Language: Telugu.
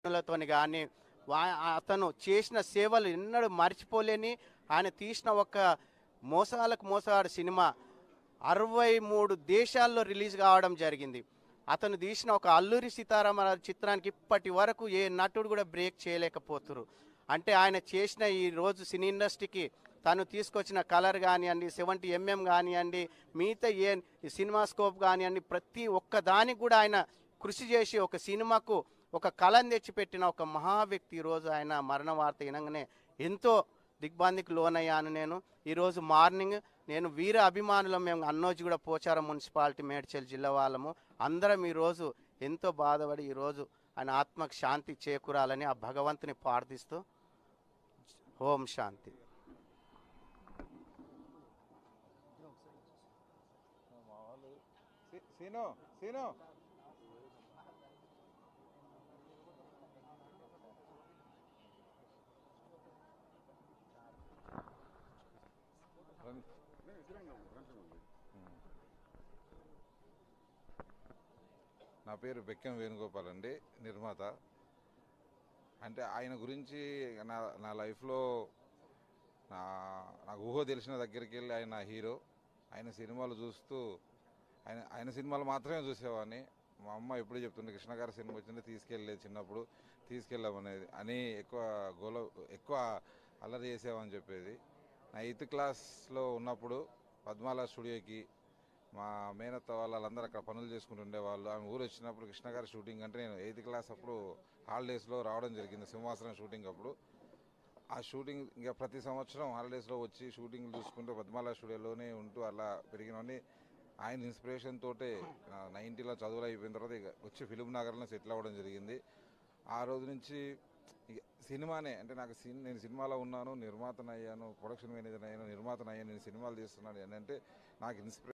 లతోని కానీ అతను చేసిన సేవలు ఎన్నడూ మర్చిపోలేని ఆయన తీసిన ఒక మోసాలకు మోసాడు సినిమా అరవై మూడు దేశాల్లో రిలీజ్ కావడం జరిగింది అతను తీసిన ఒక అల్లూరి సీతారామరాజు చిత్రానికి ఇప్పటి వరకు ఏ నటుడు కూడా బ్రేక్ చేయలేకపోతున్నారు అంటే ఆయన చేసిన ఈ రోజు సినీ ఇండస్ట్రీకి తను తీసుకొచ్చిన కలర్ కానివ్వండి సెవెంటీ ఎంఎం కానివ్వండి మిగతా ఏ సినిమా స్కోప్ కానివ్వండి ప్రతి ఒక్క దానికి కూడా ఆయన కృషి చేసి ఒక సినిమాకు ఒక కళను తెచ్చిపెట్టిన ఒక మహా వ్యక్తి ఈరోజు ఆయన మరణ వార్త వినగానే ఎంతో దిగ్బందికి లోనయ్యాను నేను ఈరోజు మార్నింగ్ నేను వీర అభిమానులం మేము అన్నోజు కూడా పోచారం మున్సిపాలిటీ మేడ్చల్ జిల్లా వాళ్ళము అందరం ఈరోజు ఎంతో బాధపడి ఈరోజు ఆయన ఆత్మకు శాంతి చేకూరాలని ఆ భగవంతుని ప్రార్థిస్తూ ఓం శాంతి సీ- సీను సీను రండి. నా పేరు బెక్కం వేణుగోపాల్ అండి నిర్మాత అంటే ఆయన గురించి నా నా లైఫ్లో నా నాకు ఊహ తెలిసిన దగ్గరికి వెళ్ళి ఆయన హీరో ఆయన సినిమాలు చూస్తూ ఆయన ఆయన సినిమాలు మాత్రమే చూసేవాడిని మా అమ్మ ఎప్పుడు చెప్తుండే కృష్ణ గారి సినిమా వచ్చింది తీసుకెళ్ళలేదు చిన్నప్పుడు తీసుకెళ్ళామనేది అని ఎక్కువ గోల ఎక్కువ అల్లరి చేసేవని చెప్పేది నా ఎయిత్ క్లాస్లో ఉన్నప్పుడు పద్మాల స్టూడియోకి మా మేనత్త వాళ్ళందరూ అక్కడ పనులు చేసుకుంటుండే వాళ్ళు ఆమె ఊరు వచ్చినప్పుడు కృష్ణ గారి షూటింగ్ అంటే నేను ఎయిత్ క్లాస్ అప్పుడు హాలిడేస్లో రావడం జరిగింది సింహాసనం షూటింగ్ అప్పుడు ఆ షూటింగ్ ఇంకా ప్రతి సంవత్సరం హాలిడేస్లో వచ్చి షూటింగ్ చూసుకుంటూ పద్మాల స్టూడియోలోనే ఉంటూ అలా పెరిగినవన్నీ ఆయన ఇన్స్పిరేషన్ తోటే నైంటీలో చదువులు అయిపోయిన తర్వాత ఇక వచ్చి ఫిలిం నగర్లో సెటిల్ అవ్వడం జరిగింది ఆ రోజు నుంచి ఇక సినిమానే అంటే నాకు సిన్ నేను సినిమాలో ఉన్నాను నిర్మాతను అయ్యాను ప్రొడక్షన్ మేనేజర్ అయ్యాను నిర్మాతను అయ్యాను నేను సినిమాలు తీస్తున్నాను అని అంటే నాకు ఇన్స్పిరేషన్